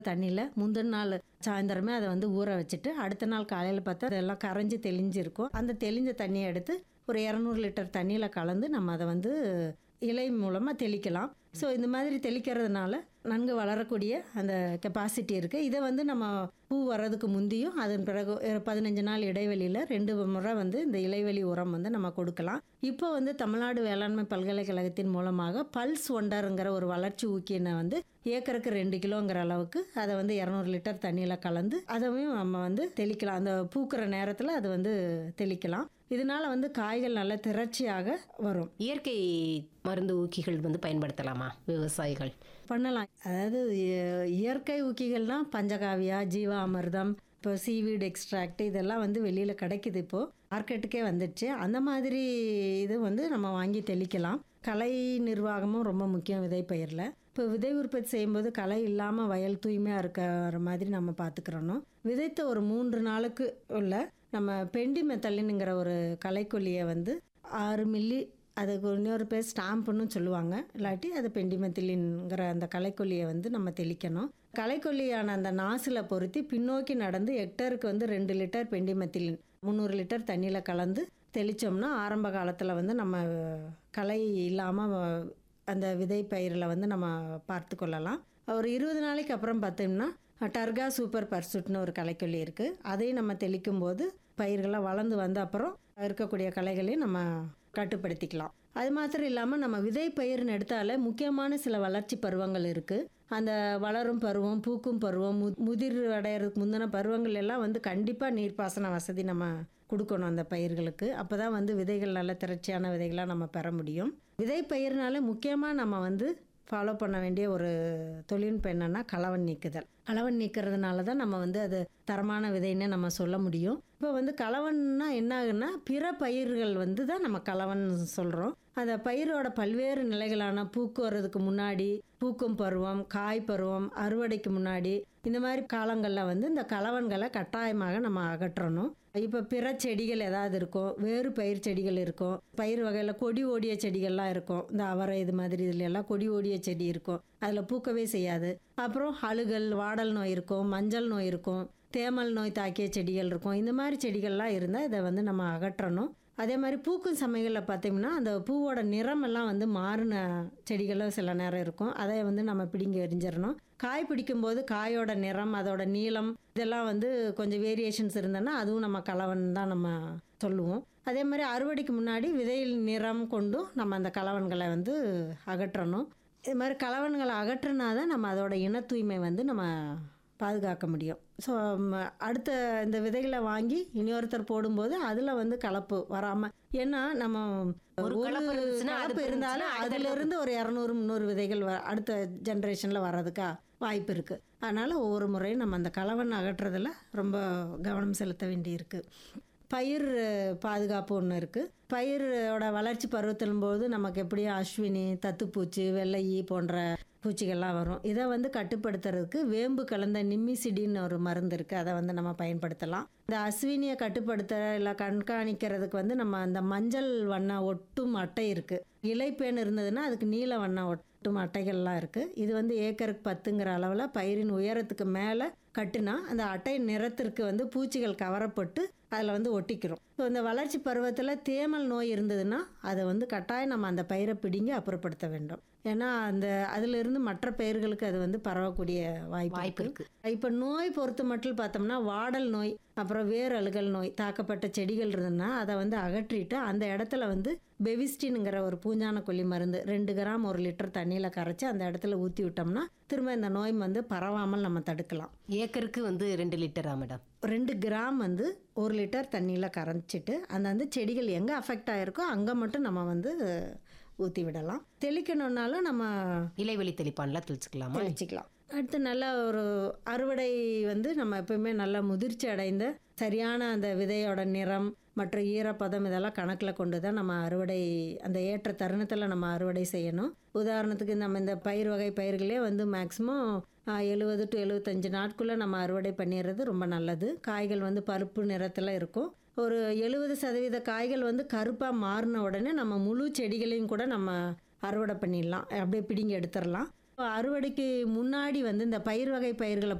தண்ணியில் முந்தின நாள் சாயந்தரமே அதை வந்து ஊற வச்சுட்டு அடுத்த நாள் காலையில் பார்த்தா அதெல்லாம் கரைஞ்சி தெளிஞ்சிருக்கும் அந்த தெளிஞ்ச தண்ணியை எடுத்து ஒரு இரநூறு லிட்டர் தண்ணியில் கலந்து நம்ம அதை வந்து இலை மூலமாக தெளிக்கலாம் ஸோ இந்த மாதிரி தெளிக்கிறதுனால நன்கு வளரக்கூடிய அந்த கெப்பாசிட்டி இருக்குது இதை வந்து நம்ம பூ வர்றதுக்கு முந்தியும் அதன் பிறகு ஒரு பதினஞ்சு நாள் இடைவெளியில் ரெண்டு முறை வந்து இந்த இலைவெளி உரம் வந்து நம்ம கொடுக்கலாம் இப்போ வந்து தமிழ்நாடு வேளாண்மை பல்கலைக்கழகத்தின் மூலமாக பல்ஸ் ஒண்டருங்கிற ஒரு வளர்ச்சி ஊக்கினை வந்து ஏக்கருக்கு ரெண்டு கிலோங்கிற அளவுக்கு அதை வந்து இரநூறு லிட்டர் தண்ணியில் கலந்து அதையும் நம்ம வந்து தெளிக்கலாம் அந்த பூக்கிற நேரத்தில் அது வந்து தெளிக்கலாம் இதனால வந்து காய்கள் நல்ல திரட்சியாக வரும் இயற்கை மருந்து ஊக்கிகள் வந்து பயன்படுத்தலாமா விவசாயிகள் பண்ணலாம் அதாவது இய- இயற்கை ஊக்கிகள்னா பஞ்சகாவியா ஜீவா அமிர்தம் இப்போ சீவீட் எக்ஸ்ட்ராக்ட் இதெல்லாம் வந்து வெளியில் கிடைக்குது இப்போது மார்க்கெட்டுக்கே வந்துடுச்சு அந்த மாதிரி இது வந்து நம்ம வாங்கி தெளிக்கலாம் கலை நிர்வாகமும் ரொம்ப முக்கியம் விதை பயிரில் இப்போ விதை உற்பத்தி செய்யும்போது களை இல்லாமல் வயல் தூய்மையாக இருக்கிற மாதிரி நம்ம பார்த்துக்கிறணும் விதைத்த ஒரு மூன்று நாளுக்கு உள்ள நம்ம பெண்டி மெத்தலின்ங்கிற ஒரு களைக்கொல்லியை வந்து ஆறு மில்லி அதுக்கு இன்னொரு பேர் ஸ்டாம்புன்னு சொல்லுவாங்க இல்லாட்டி அது பெண்டிமெத்திலின்ங்கிற அந்த களைக்கொல்லியை வந்து நம்ம தெளிக்கணும் களைக்கொல்லியான அந்த நாசில் பொருத்தி பின்னோக்கி நடந்து ஹெக்டருக்கு வந்து ரெண்டு லிட்டர் பெண்டிமெத்திலின் முந்நூறு லிட்டர் தண்ணியில் கலந்து தெளித்தோம்னா ஆரம்ப காலத்தில் வந்து நம்ம களை இல்லாமல் அந்த விதை பயிரில் வந்து நம்ம பார்த்து கொள்ளலாம் ஒரு இருபது நாளைக்கு அப்புறம் பார்த்தோம்னா டர்கா சூப்பர் பர்சுட்னு ஒரு களைக்கொல்லி இருக்குது அதையும் நம்ம தெளிக்கும் போது பயிர்கள்லாம் வளர்ந்து வந்த அப்புறம் இருக்கக்கூடிய களைகளையும் நம்ம கட்டுப்படுத்திக்கலாம் அது மாத்திரம் இல்லாமல் நம்ம விதை பயிர்னு எடுத்தாலே முக்கியமான சில வளர்ச்சி பருவங்கள் இருக்குது அந்த வளரும் பருவம் பூக்கும் பருவம் மு முதிர் அடையிறதுக்கு முந்தின பருவங்கள் எல்லாம் வந்து கண்டிப்பாக நீர்ப்பாசன வசதி நம்ம கொடுக்கணும் அந்த பயிர்களுக்கு அப்போ தான் வந்து விதைகள் நல்ல திரட்சியான விதைகளாக நம்ம பெற முடியும் விதை பயிர்னால முக்கியமாக நம்ம வந்து ஃபாலோ பண்ண வேண்டிய ஒரு தொழில்நுட்பம் என்னன்னா களவன் நீக்குதல் களவன் நீக்கிறதுனால தான் நம்ம வந்து அது தரமான விதைன்னு நம்ம சொல்ல முடியும் இப்போ வந்து களவன்னா என்ன ஆகுன்னா பிற பயிர்கள் வந்து தான் நம்ம களவன் சொல்கிறோம் அந்த பயிரோட பல்வேறு நிலைகளான பூக்கு வர்றதுக்கு முன்னாடி பூக்கும் பருவம் காய் பருவம் அறுவடைக்கு முன்னாடி இந்த மாதிரி காலங்களில் வந்து இந்த கலவன்களை கட்டாயமாக நம்ம அகற்றணும் இப்போ பிற செடிகள் ஏதாவது இருக்கும் வேறு பயிர் செடிகள் இருக்கும் பயிர் வகையில் கொடி ஓடிய செடிகள்லாம் இருக்கும் இந்த அவரை இது மாதிரி இதுல எல்லாம் கொடி ஓடிய செடி இருக்கும் அதில் பூக்கவே செய்யாது அப்புறம் அழுகல் வாடல் நோய் இருக்கும் மஞ்சள் நோய் இருக்கும் தேமல் நோய் தாக்கிய செடிகள் இருக்கும் இந்த மாதிரி செடிகள்லாம் இருந்தால் இதை வந்து நம்ம அகற்றணும் அதே மாதிரி பூக்கும் சமயங்களில் பார்த்தீங்கன்னா அந்த பூவோட நிறம் எல்லாம் வந்து மாறின செடிகளும் சில நேரம் இருக்கும் அதை வந்து நம்ம பிடிங்கி எரிஞ்சிடணும் காய் பிடிக்கும்போது காயோட நிறம் அதோட நீளம் இதெல்லாம் வந்து கொஞ்சம் வேரியேஷன்ஸ் இருந்ததுன்னா அதுவும் நம்ம கலவன் தான் நம்ம சொல்லுவோம் அதே மாதிரி அறுவடைக்கு முன்னாடி விதையில் நிறம் கொண்டும் நம்ம அந்த கலவன்களை வந்து அகற்றணும் இது மாதிரி கலவன்களை அகற்றினா தான் நம்ம அதோட இன தூய்மை வந்து நம்ம பாதுகாக்க முடியும் ஸோ அடுத்த இந்த விதைகளை வாங்கி இனியொருத்தர் போடும்போது அதில் வந்து கலப்பு வராமல் ஏன்னா நம்ம ஒரு கலப்பு இருந்துச்சுன்னா அது கலப்பு இருந்தாலும் இருந்துச்சுன்னா அடுத்த அதுல இருந்து ஒரு இரநூறு முந்நூறு விதைகள் வ- அடுத்த ஜென்ரேஷனில் வர்றதுக்கா வாய்ப்பு இருக்குது அதனால் ஒவ்வொரு முறையும் நம்ம அந்த கலவன் அகற்றுறதுல ரொம்ப கவனம் செலுத்த வேண்டியிருக்கு பயிர் அஹ், பாதுகாப்பு ஒன்று இருக்குது பயிரோட வளர்ச்சி பருவத்தின் போது நமக்கு எப்படியும் அஸ்வினி தத்துப்பூச்சி வெள்ளையி போன்ற பூச்சிகள்லாம் வரும் இதை வந்து கட்டுப்படுத்துறதுக்கு வேம்பு கலந்த நிம்மிசிடின்னு ஒரு மருந்து இருக்குது அதை வந்து நம்ம பயன்படுத்தலாம் இந்த அஸ்வினியை கட்டுப்படுத்த இல்லை கண்காணிக்கிறதுக்கு வந்து நம்ம அந்த மஞ்சள் வண்ண ஒட்டும் அட்டை இருக்குது இலைப்பேன் இருந்ததுன்னா அதுக்கு நீல வண்ண ஒட்டும் அட்டைகள்லாம் இருக்குது இது வந்து ஏக்கருக்கு பத்துங்கிற அளவில் பயிரின் உயரத்துக்கு மேலே கட்டுனா அந்த அட்டை நிறத்திற்கு வந்து பூச்சிகள் கவரப்பட்டு அதில் வந்து ஒட்டிக்கிறோம் ஸோ இந்த வளர்ச்சி பருவத்தில் தேமல் நோய் இருந்ததுன்னா அதை வந்து கட்டாயம் நம்ம அந்த பயிரை பிடுங்கி அப்புறப்படுத்த வேண்டும் ஏன்னா அந்த அதிலிருந்து மற்ற பயிர்களுக்கு அது வந்து பரவக்கூடிய வாய்ப்பு வாய்ப்பு இருக்கு இருக்கு இப்போ நோய் பொறுத்து மட்டும் பார்த்தோம்னா வாடல் நோய் அப்புறம் வேர் அழுகல் நோய் தாக்கப்பட்ட செடிகள் இருந்ததுன்னா அதை வந்து அகற்றிட்டு அந்த இடத்துல வந்து பெவிஸ்டின்ங்கிற ஒரு பூஞ்சான கொல்லி மருந்து ரெண்டு கிராம் ஒரு லிட்டர் தண்ணியில் கரைச்சி அந்த இடத்துல ஊற்றி விட்டோம்னா திரும்ப இந்த நோய் வந்து பரவாமல் நம்ம தடுக்கலாம் ஏக்கருக்கு வந்து ரெண்டு லிட்டரா மேடம் ரெண்டு கிராம் வந்து ஒரு லிட்டர் தண்ணியில் கரைச்சிட்டு அந்த வந்து செடிகள் எங்கே அஃபெக்ட் ஆகிருக்கோ அங்கே மட்டும் நம்ம வந்து ஊற்றி விடலாம் தெளிக்கணுன்னாலும் நம்ம இலைவெளி தெளிப்பான்ல தெளிச்சுக்கலாமா தெளிச்சிக்கலாம் அடுத்து நல்ல ஒரு அறுவடை வந்து நம்ம எப்பவுமே நல்லா முதிர்ச்சி அடைந்த சரியான அந்த விதையோட நிறம் மற்றும் ஈரப்பதம் இதெல்லாம் கணக்கில் கொண்டு தான் நம்ம அறுவடை அந்த ஏற்ற தருணத்தில் நம்ம அறுவடை செய்யணும் உதாரணத்துக்கு நம்ம இந்த பயிர் வகை பயிர்களே வந்து மேக்ஸிமம் எழுபது டு எழுபத்தஞ்சு நாட்குள்ளே நம்ம அறுவடை பண்ணிடுறது ரொம்ப நல்லது காய்கள் வந்து பருப்பு நிறத்தில் இருக்கும் ஒரு எழுபது சதவீத காய்கள் வந்து கருப்பாக மாறின உடனே நம்ம முழு செடிகளையும் கூட நம்ம அறுவடை பண்ணிடலாம் அப்படியே பிடிங்கி எடுத்துடலாம் அறுவடைக்கு முன்னாடி வந்து இந்த பயிர் வகை பயிர்களை